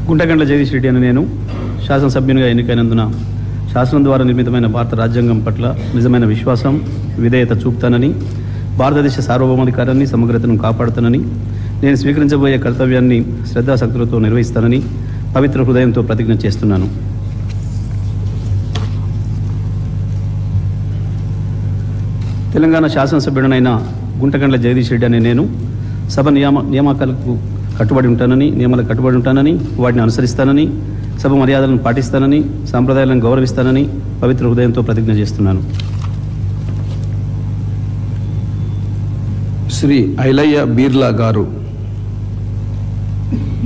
గుంటగండ్ల జగదీష్ రెడ్డి అని నేను శాసనసభ్యునిగా ఎన్నికైనందున శాసనం ద్వారా నిర్మితమైన భారత రాజ్యాంగం పట్ల నిజమైన విశ్వాసం విధేయత చూపుతానని భారతదేశ సార్వభౌమాధికారాన్ని సమగ్రతను కాపాడుతానని నేను స్వీకరించబోయే కర్తవ్యాన్ని శ్రద్ధాశక్తులతో నిర్వహిస్తానని పవిత్ర హృదయంతో ప్రతిజ్ఞ చేస్తున్నాను తెలంగాణ శాసనసభ్యుడనైన గుంటకండ్ల జగదీష్ రెడ్డి అనే నేను సభ నియామ నియామకాలకు కట్టుబడి ఉంటానని నియమాలకు కట్టుబడి ఉంటానని వాటిని అనుసరిస్తానని సభ మర్యాదలను పాటిస్తానని సాంప్రదాయాలను గౌరవిస్తానని పవిత్ర హృదయంతో ప్రతిజ్ఞ చేస్తున్నాను శ్రీ ఐలయ్య బీర్లా గారు